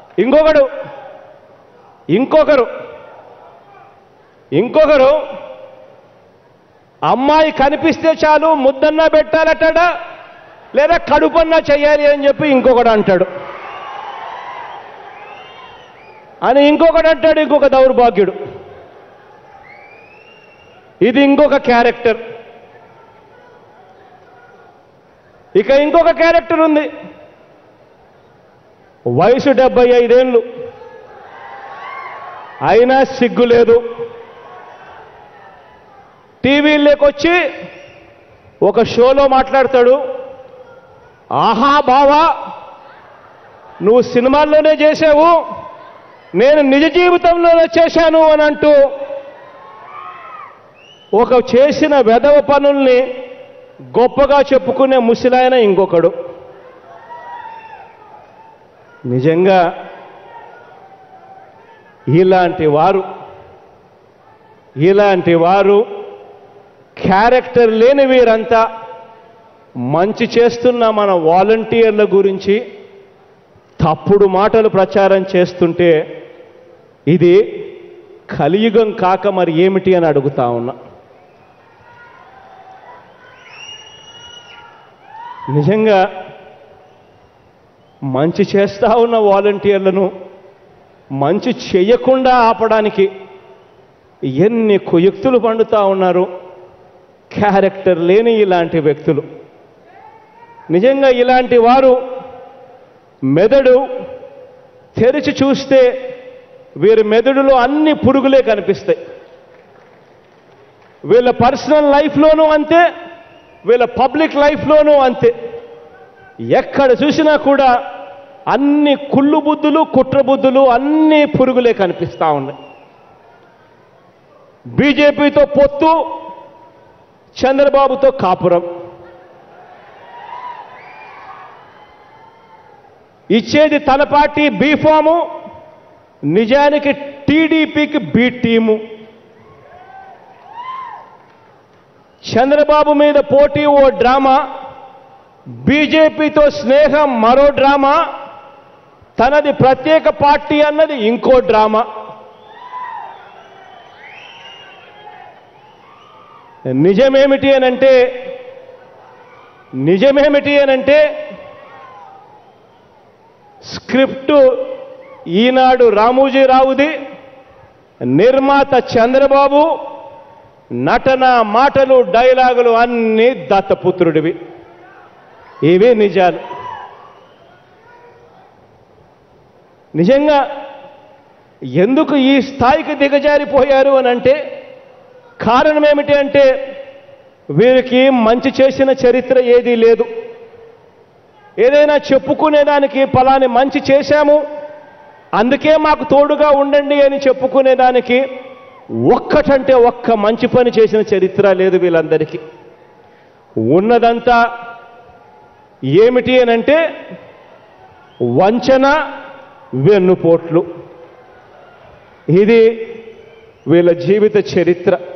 ఇంకొకడు ఇంకొకరు ఇంకొకరు అమ్మాయి కనిపిస్తే చాలు ముద్దన్నా పెట్టాలటాడా లేదా కడుపన్నా చెయ్యాలి అని చెప్పి ఇంకొకడు అంటాడు అని ఇంకొకడు అంటాడు ఇంకొక దౌర్భాగ్యుడు ఇది ఇంకొక క్యారెక్టర్ ఇక ఇంకొక క్యారెక్టర్ ఉంది వయసు డెబ్బై ఐదేళ్ళు అయినా సిగ్గు లేదు టీవీలోకి ఒక షోలో మాట్లాడతాడు ఆహా బావా నువ్వు సినిమాల్లోనే చేసావు నేను నిజ జీవితంలోనే చేశాను అని అంటూ ఒక చేసిన వెధవ పనుల్ని గొప్పగా చెప్పుకునే ముసిలాయన ఇంకొకడు నిజంగా ఇలాంటి వారు ఇలాంటి వారు క్యారెక్టర్ లేని వీరంతా మంచి చేస్తున్న మన వాలంటీర్ల గురించి తప్పుడు మాటలు ప్రచారం చేస్తుంటే ఇది కలియుగం కాక మరి ఏమిటి అని అడుగుతా ఉన్నా నిజంగా మంచి చేస్తా ఉన్న వాలంటీర్లను మంచి చేయకుండా ఆపడానికి ఎన్ని కుయుక్తులు పండుతా ఉన్నారు క్యారెక్టర్ లేని ఇలాంటి వ్యక్తులు నిజంగా ఇలాంటి వారు మెదడు తెరిచి చూస్తే వీరి మెదడులో అన్ని పురుగులే కనిపిస్తాయి వీళ్ళ పర్సనల్ లైఫ్లోనూ అంతే వీళ్ళ పబ్లిక్ లైఫ్లోనూ అంతే ఎక్కడ చూసినా కూడా అన్ని కుళ్ళు బుద్ధులు కుట్ర బుద్ధులు అన్ని పురుగులే కనిపిస్తా ఉన్నాయి బీజేపీతో పొత్తు చంద్రబాబుతో కాపురం ఇచ్చేది తన పార్టీ బీ ఫాము నిజానికి టీడీపీకి బి టీము చంద్రబాబు మీద పోటీ ఓ డ్రామా బీజేపీతో స్నేహం మరో డ్రామా తనది ప్రత్యేక పార్టీ అన్నది ఇంకో డ్రామా నిజమేమిటి అనంటే నిజమేమిటి అనంటే స్క్రిప్టు ఈనాడు రామోజీరావుది నిర్మాత చంద్రబాబు నటన మాటలు డైలాగులు అన్నీ దత్తపుత్రుడివి ఇవే నిజాలు నిజంగా ఎందుకు ఈ స్థాయికి దిగజారిపోయారు అని అంటే కారణం ఏమిటి అంటే వీరికి మంచి చేసిన చరిత్ర ఏదీ లేదు ఏదైనా చెప్పుకునేదానికి ఫలాని మంచి చేశాము అందుకే మాకు తోడుగా ఉండండి అని చెప్పుకునేదానికి ఒక్కటంటే ఒక్క మంచి పని చేసిన చరిత్ర లేదు వీళ్ళందరికీ ఉన్నదంతా ఏమిటి అనంటే వంచన వెన్నుపోట్లు ఇది వీళ్ళ జీవిత చరిత్ర